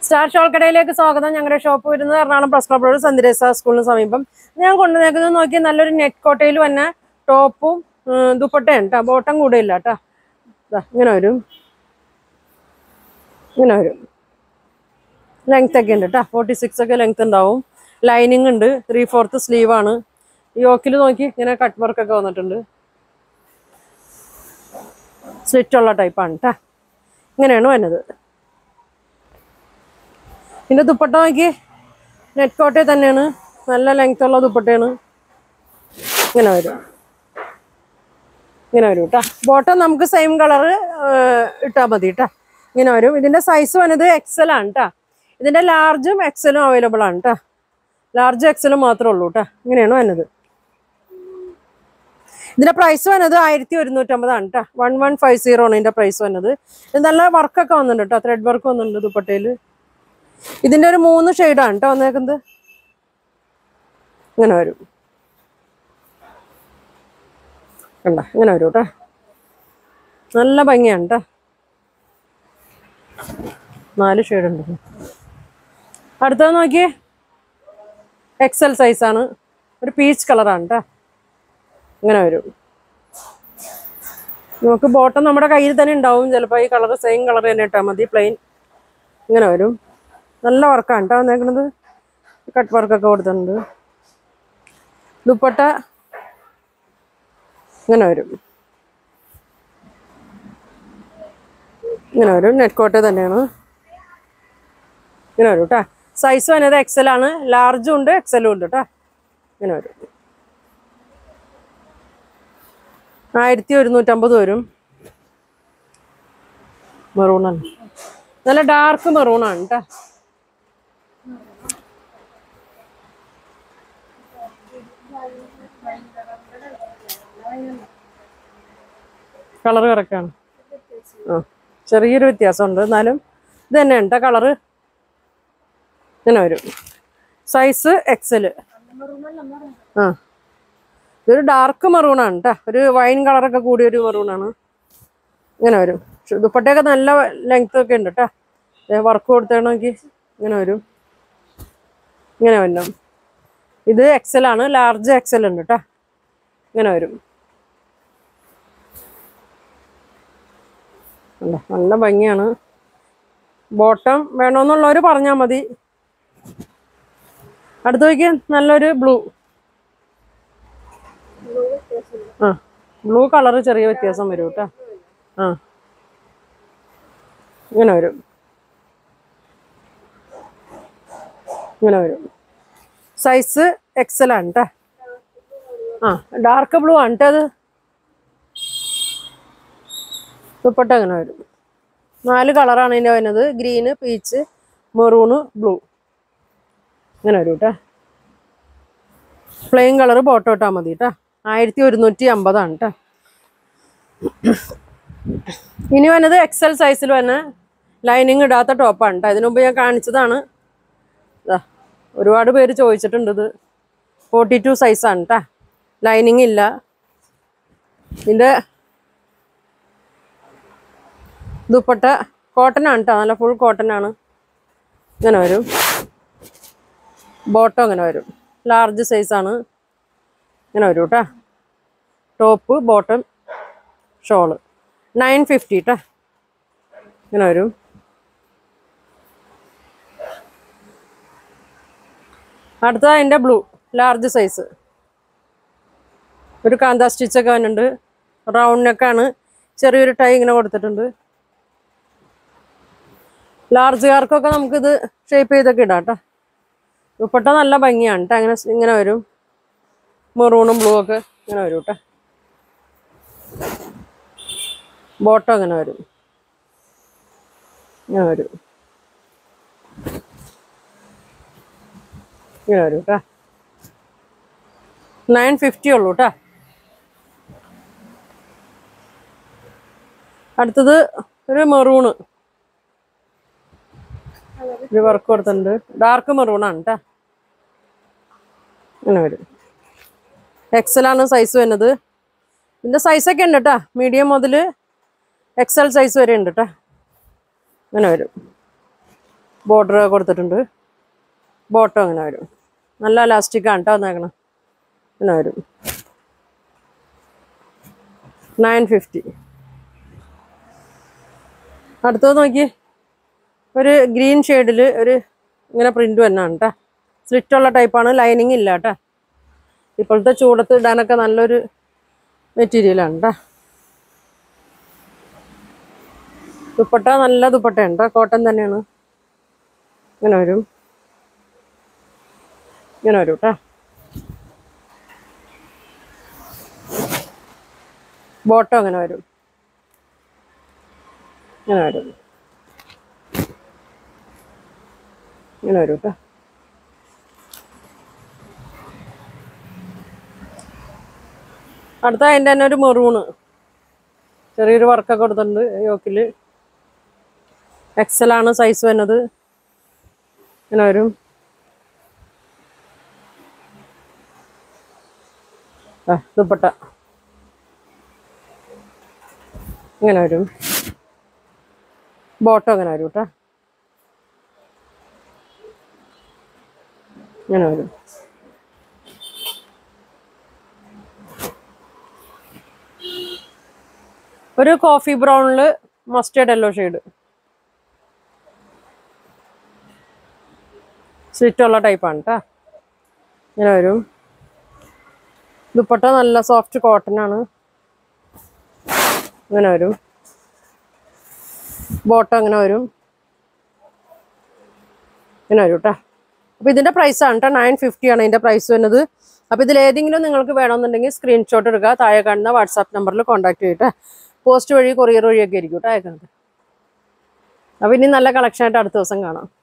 star shawl കടയിലേക്ക് സ്വാഗതം ഞങ്ങളുടെ ഷോപ്പ് വരുന്നത് എറണാകുളം പ്രസ് ക്ലബ് റോഡ് സന്ദിരേസ സ്കൂളിന് സമീപം ഞാൻ കൊണ്ടുവന്നേക്കുന്നത് നോക്കി നല്ലൊരു നെറ്റ് കോട്ടയിൽ വന്ന ടോപ്പും ഉം, ദുപ്പട്ടയും കേട്ടോ ബോട്ടം കൂടെ ഇല്ല കേട്ടോ ദാ, ഇങ്ങനെ വരും ഇങ്ങനെ വരും ലെങ്ത് ഒക്കെ ഉണ്ട് കേട്ടോ ഫോർട്ടി സിക്സ് ഒക്കെ ലെങ്ത് ഉണ്ടാവും ലൈനിങ് ഉണ്ട് ത്രീ ഫോർത്ത് സ്ലീവ് ആണ് യോക്കിൽ നോക്കി ഇങ്ങനെ കട്ട് വർക്ക് ഒക്കെ വന്നിട്ടുണ്ട് സ്ലിറ്റ് ഉള്ള ടൈപ്പാണ് കേട്ടോ ഇങ്ങനെയാണ് വരുന്നത് ഇതിന്റെ ദുപ്പട്ട നോക്കി നെറ്റ് കോട്ടയെ തന്നെയാണ് നല്ല ലെങ്ത് ഉള്ള ദുപ്പട്ടയാണ് ഇങ്ങനെ വരും ഇങ്ങനെ വരും കേട്ടോ ബോട്ടം നമുക്ക് സെയിം കളറ് ഇട്ടാൽ മതി കേട്ടോ ഇങ്ങനെ വരും ഇതിന്റെ സൈസ് വന്നത് എക്സൽ ആണ് കേട്ടോ ഇതിന്റെ ലാർജും എക്സലും അവൈലബിൾ ആണ് കേട്ടോ ലാർജ് എക്സലും മാത്രമേ ഉള്ളൂ കേട്ടോ ഇങ്ങനെയാണ് വന്നത് ഇതിന്റെ പ്രൈസ് വന്നത് ആയിരത്തി ഒരുന്നൂറ്റമ്പതാണ് കേട്ടോ വൺ വൺ ഫൈവ് സീറോ ആണ് ഇതിന്റെ പ്രൈസ് വന്നത് ഇത് നല്ല വർക്കൊക്കെ വന്നിട്ടുണ്ട് കേട്ടോ ത്രെഡ് വർക്ക് വന്നിട്ടുണ്ട് ദുപ്പട്ടയിൽ ഇതിന്റെ ഒരു മൂന്ന് ഷെയ്ഡാണ് കേട്ടോ വന്നേക്കുന്നത് ഇങ്ങനെ വരും കണ്ട ഇങ്ങനെ വരും കേട്ടോ നല്ല ഭംഗിയാണ് കേട്ടോ നാല് ഷെയ്ഡ് ഉണ്ട് അടുത്തത് നോക്കിയേ എക്സൽ സൈസാണ് ഒരു പീച്ച് കളറാണ് കേട്ടോ ഇങ്ങനെ വരും നമുക്ക് ബോട്ടം നമ്മുടെ കയ്യിൽ തന്നെ ഉണ്ടാവും ചിലപ്പോൾ ഈ കളർ സെയിം കളർ തന്നെ ഇട്ടാൽ മതി പ്ലെയിൻ ഇങ്ങനെ വരും നല്ല വർക്കാണ് കേട്ടോ വന്നേക്കണത് കട്ട് വർക്കൊക്കെ കൊടുത്തിട്ടുണ്ട് ദുപ്പട്ട ഇങ്ങനെ വരും ഇങ്ങനെ വരും നെറ്റ് കോട്ട് തന്നെയാണ് ഇങ്ങനെ വരും കേട്ടോ സൈസ് വന്നത് എക്സൽ ആണ് ലാർജും ഉണ്ട് എക്സലും ഉണ്ട് കേട്ടോ ഇങ്ങനെ വരും ആയിരത്തി ഒരുന്നൂറ്റമ്പത് വരും മെറൂണാണ് നല്ല ഡാർക്ക് മെറൂണാണ് കേട്ടോ കളർ കറക്റ്റാണ് ആ ചെറിയൊരു വ്യത്യാസമുണ്ട് എന്നാലും ഇത് തന്നെയാണ് കേട്ടോ കളറ് ഇങ്ങനെ വരും സൈസ് എക്സല് ആ ഇതൊരു ഡാർക്ക് മെറൂണാണ് കേട്ടോ ഒരു വൈൻ കളറൊക്കെ കൂടിയ ഒരു മെറൂണാണ് ഇങ്ങനെ വരും പക്ഷെ ദുപ്പട്ടയൊക്കെ നല്ല ലെങ്ത് ഒക്കെ ഉണ്ട് കേട്ടോ വർക്ക് കൊടുത്തേണമെങ്കിൽ ഇങ്ങനെ വരും ഇങ്ങനെ വരണം ഇത് എക്സൽ ആണ് ലാർജ് എക്സൽ ഉണ്ട് കേട്ടോ ഇങ്ങനെ വരും കണ്ടോ, നല്ല ഭംഗിയാണ് ബോട്ടം വേണമെന്നുള്ളവർ പറഞ്ഞാൽ മതി അടുത്ത് നോക്കിയാൽ നല്ലൊരു ബ്ലൂ ആ ബ്ലൂ കളർ ചെറിയ വ്യത്യാസം വരും കേട്ടോ ആ ഇങ്ങനെ വരും ഇങ്ങനെ വരും സൈസ് എക്സൽ ആണ് കേട്ടോ ആ ഡാർക്ക് ബ്ലൂ ആണ് കേട്ടോ അത് ദുപ്പട്ട അങ്ങനെ വരും നാല് കളറാണ് ഇതിൻ്റെ വരുന്നത് ഗ്രീന് പീച്ച് മെറൂണ് ബ്ലൂ ഇങ്ങനെ വരും കേട്ടോ പ്ലെയിൻ കളർ ബോട്ടോ ഇട്ടാൽ മതി കേട്ടോ ആയിരത്തി ഒരുന്നൂറ്റി അമ്പതാണ് കേട്ടോ ഇനി വന്നത് എക്സൽ സൈസിൽ വന്ന ലൈനിങ് ഇടാത്ത ടോപ്പാണ് കേട്ടോ ഇതിനു മുമ്പ് ഞാൻ കാണിച്ചതാണ് ഇതാ ഒരുപാട് പേര് ചോദിച്ചിട്ടുണ്ട് ഇത് ഫോർട്ടി ടു സൈസാണ് കേട്ടോ ലൈനിങ് ഇല്ല ഇതിൻ്റെ ദുപ്പട്ട കോട്ടൺ ആണ് കേട്ടോ നല്ല ഫുൾ കോട്ടൺ ആണ് ഇങ്ങനെ വരും ബോട്ടം ഇങ്ങനെ വരും ലാർജ് സൈസാണ് ഇങ്ങനെ വരും കേട്ടോ top bottom shawl nine fifty കേട്ടോ ഇങ്ങനെ വരും അടുത്തത് അതിൻ്റെ ബ്ലൂ ലാർജ് സൈസ് ഒരു കാന്ത സ്റ്റിച്ചൊക്കെ വന്നിട്ടുണ്ട് റൗണ്ട് നെക്കാണ് ചെറിയൊരു ടൈ ഇങ്ങനെ കൊടുത്തിട്ടുണ്ട് ലാർജുകാർക്കൊക്കെ നമുക്കിത് ഷേപ്പ് ചെയ്തൊക്കെ ഇടാം കേട്ടോ ദുപ്പട്ട നല്ല ഭംഗിയാണ് കേട്ടോ അങ്ങനെ സ് ഇങ്ങനെ വരും മെറൂണും ബ്ലൂ ഒക്കെ ഇങ്ങനെ വരും കേട്ടോ ബോട്ടം അങ്ങനെ വരും ഇങ്ങനെ വരും ഇങ്ങനെ വരും കേട്ടോ നയൻ ഫിഫ്റ്റി ഉള്ളൂ കേട്ടോ അടുത്തത് ഒരു മെറൂണ് ഒരു വർക്ക് കൊടുത്തിട്ടുണ്ട് ഡാർക്ക് മെറൂണാണ് കേട്ടോ ഇങ്ങനെ വരും എക്സലാണ് സൈസ് വരുന്നത് ഇതിൻ്റെ സൈസൊക്കെ ഉണ്ട് കേട്ടോ മീഡിയം മുതൽ എക്സൽ സൈസ് വരെ ഉണ്ട് കേട്ടോ ഇങ്ങനെ വരും ബോർഡർ കൊടുത്തിട്ടുണ്ട് ബോട്ടം അങ്ങനെ വരും നല്ല ഇലാസ്റ്റിക്കാണ് കേട്ടോ വന്നേക്കണം ഇങ്ങനെ വരും നയൻ ഫിഫ്റ്റി അടുത്തത് നോക്കി ഒരു ഗ്രീൻ ഷെയ്ഡിൽ ഒരു ഇങ്ങനെ പ്രിന്റ് തന്നെയാണ് കേട്ടോ സ്ലിറ്റുള്ള ടൈപ്പാണ് ലൈനിങ് ഇല്ല കേട്ടോ ഇപ്പോഴത്തെ ചൂടത്ത് ഇടാനൊക്കെ നല്ലൊരു മെറ്റീരിയലാണ് കേട്ടോ ദുപ്പട്ട നല്ല ദുപ്പട്ടയാണ് കേട്ടോ കോട്ടൺ തന്നെയാണ് ഇങ്ങനെ വരും ഇങ്ങനെ വരും കേട്ടോ ബോട്ടം അങ്ങനെ വരും ഇങ്ങനെ വരും ഇങ്ങനെ വരും കേട്ടോ അടുത്ത അതിൻ്റെ തന്നെ ഒരു മെറൂണ് ചെറിയൊരു വർക്കൊക്കെ കൊടുത്തിട്ടുണ്ട് യോക്കിൽ എക്സലാണ് സൈസ് വരുന്നത് ഇങ്ങനെ വരും ആ ദുപ്പട്ട ഇങ്ങനെ വരും ബോട്ടം അങ്ങനെ വരും കേട്ടോ ഇങ്ങനെ വരും ഒരു കോഫി ബ്രൗണില് മസ്റ്റേർഡ് യെല്ലോ ഷെയ്ഡ് സ്ലിറ്റുള്ള ടൈപ്പാണ് കേട്ടോ ഇങ്ങനെ വരും ദുപ്പട്ട നല്ല സോഫ്റ്റ് കോട്ടൺ ആണ് ഇങ്ങനെ വരും ബോട്ടം ഇങ്ങനെ വരും ഇങ്ങനെ വരും കേട്ടോ അപ്പോൾ ഇതിൻ്റെ പ്രൈസാണ് കേട്ടോ നയൻ ഫിഫ്റ്റി ആണ് ഇതിൻ്റെ പ്രൈസ് വരുന്നത് അപ്പോൾ ഇതിൽ ഏതെങ്കിലും നിങ്ങൾക്ക് വേണമെന്നുണ്ടെങ്കിൽ സ്ക്രീൻഷോട്ട് എടുക്കുക താഴെ കാണുന്ന വാട്സാപ്പ് നമ്പറിൽ കോൺടാക്ട് ചെയ്തിട്ട് പോസ്റ്റ് വഴി കൊറിയർ വഴിയൊക്കെ ആയിരിക്കും കേട്ടോ അയക്കുന്നത് അപ്പോൾ ഇനി നല്ല കളക്ഷൻ ആയിട്ട് അടുത്ത ദിവസം കാണാം